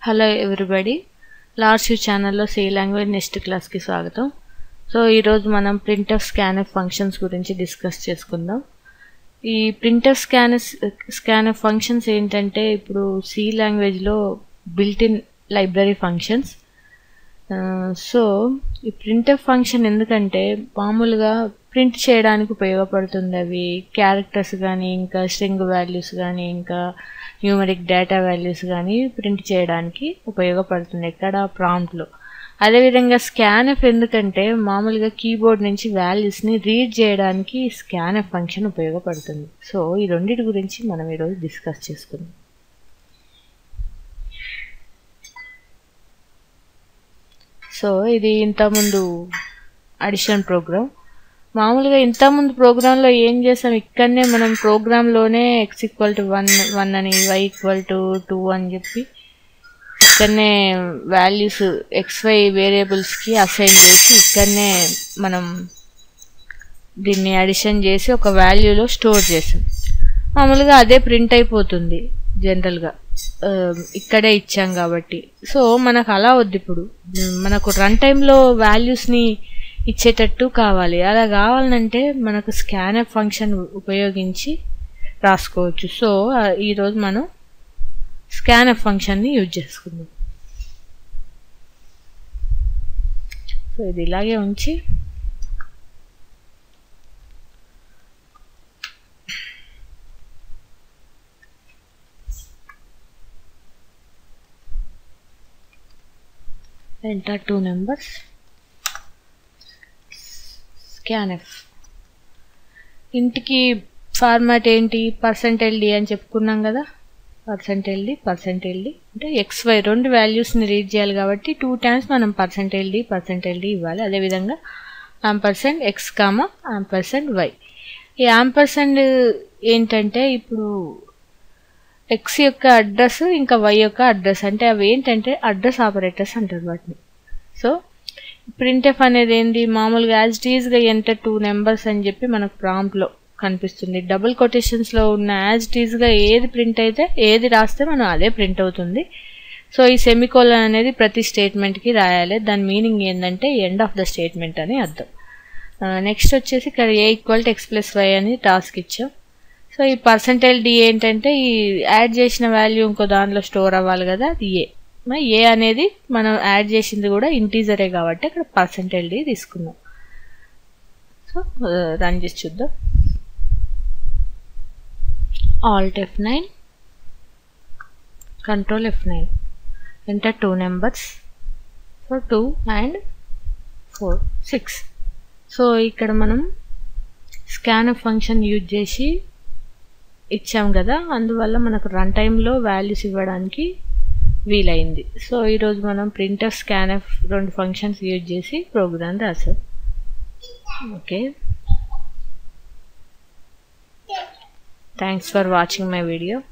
hello everybody large you ఛానల్లో C language next క్లాస్కి స్వాగతం సో ఈరోజు మనం ప్రింటర్ స్కానర్ ఫంక్షన్స్ గురించి డిస్కస్ చేసుకుందాం ఈ ప్రింటర్ స్కానర్ స్కానర్ ఫంక్షన్స్ ఏంటంటే ఇప్పుడు సి లాంగ్వేజ్లో built in library functions so ఈ ప్రింటర్ ఫంక్షన్ ఎందుకంటే మామూలుగా ప్రింట్ చేయడానికి ఉపయోగపడుతుంది అవి క్యారెక్టర్స్ కానీ ఇంకా స్ట్రింగ్ వాల్యూస్ కానీ ఇంకా న్యూమరిక్ డేటా వాల్యూస్ కానీ ప్రింట్ చేయడానికి ఉపయోగపడుతుంది ఎక్కడ ప్రాంప్ట్లో అదేవిధంగా స్కాన్ఎఫ్ ఎందుకంటే మామూలుగా కీబోర్డ్ నుంచి వాల్యూస్ని రీడ్ చేయడానికి స్కాన్ఎఫ్ ఫంక్షన్ ఉపయోగపడుతుంది సో ఈ రెండింటి గురించి మనం ఈరోజు డిస్కస్ చేసుకుందాం సో ఇది ఇంతకుముందు అడిషన్ ప్రోగ్రామ్ మామూలుగా ఇంతకుముందు ప్రోగ్రాంలో ఏం చేసాం ఇక్కడనే మనం ప్రోగ్రాంలోనే x equal to one one అని వై ఈక్వల్ టు టూ అని చెప్పి ఇక్కడనే వాల్యూస్ ఎక్స్ వై వేరియబుల్స్కి అసైన్ చేసి ఇక్కడనే మనం దీన్ని అడిషన్ చేసి ఒక వాల్యూలో స్టోర్ చేసాం మామూలుగా అదే ప్రింట్ అయిపోతుంది జనరల్గా ఇక్కడే ఇచ్చాం కాబట్టి సో మనకు అలా వద్దు ఇప్పుడు మనకు రన్ టైంలో వాల్యూస్ని ఇచ్చేటట్టు కావాలి అలా కావాలంటే మనకు స్కానర్ ఫంక్షన్ ఉపయోగించి రాసుకోవచ్చు సో ఈరోజు మనం స్కానర్ ఫంక్షన్ని యూజ్ చేసుకుందాం సో ఇది ఇలాగే ఉంచి enter two numbers scanf ఇంటికి ఫార్మాట్ ఏంటి పర్సెంట్ ఎల్డి అని చెప్పుకున్నాం కదా పర్సెంట్ ఎల్డి పర్సెంట్ ఎల్డి అంటే ఎక్స్ వై రెండు వాల్యూస్ని రీడ్ చేయాలి కాబట్టి టూ టైమ్స్ మనం పర్సెంట్ ఎల్డి పర్సెంట్ ఎల్డి ఇవ్వాలి అదేవిధంగా ampersand x comma ampersand y ఈ ఆంపర్సెంట్ ఏంటంటే ఇప్పుడు ఎక్స్ యొక్క అడ్రస్ ఇంకా వై యొక్క అడ్రస్ అంటే అవి ఏంటంటే అడ్రస్ ఆపరేటర్స్ అంటారు వాటిని సో ప్రింట్ఎఫ్ అనేది ఏంది మామూలుగా యాజ్ టీజ్గా ఎంటర్ టూ నెంబర్స్ అని చెప్పి మనకు ప్రాంప్ట్లో కనిపిస్తుంది డబుల్ కొటేషన్స్లో ఉన్న యాజ్ టీజ్గా ఏది ప్రింట్ అయితే ఏది రాస్తే మనం అదే ప్రింట్ అవుతుంది సో ఈ సెమికోలన్ అనేది ప్రతి స్టేట్మెంట్కి రాయాలి దాని మీనింగ్ ఏంటంటే ఎండ్ ఆఫ్ ద స్టేట్మెంట్ అని అర్థం నెక్స్ట్ వచ్చేసి ఇక్కడ a equal to x plus y అని టాస్క్ ఇచ్చాం సో ఈ పర్సంటైల్ డి ఏంటంటే ఈ యాడ్ చేసిన వాల్యూ ఇంకో దాంట్లో స్టోర్ అవ్వాలి కదా అది ఏ ఏ అనేది మనం యాడ్ చేసింది కూడా ఇంటీజరే కాబట్టి అక్కడ పర్సంటైల్ డి తీసుకుందాం సో రన్ చేసి చూద్దాం alt f nine control f nine enter two numbers so two and four six so ఇక్కడ మనం స్కాన్ ఫంక్షన్ యూజ్ చేసి ఇచ్చాం కదా అందువల్ల మనకు రన్ టైంలో వాల్యూస్ ఇవ్వడానికి వీలైంది సో ఈరోజు మనం ప్రింటర్ స్కానర్ రెండు ఫంక్షన్స్ యూజ్ చేసి ప్రోగ్రామ్ రాసాం okay thanks for watching my video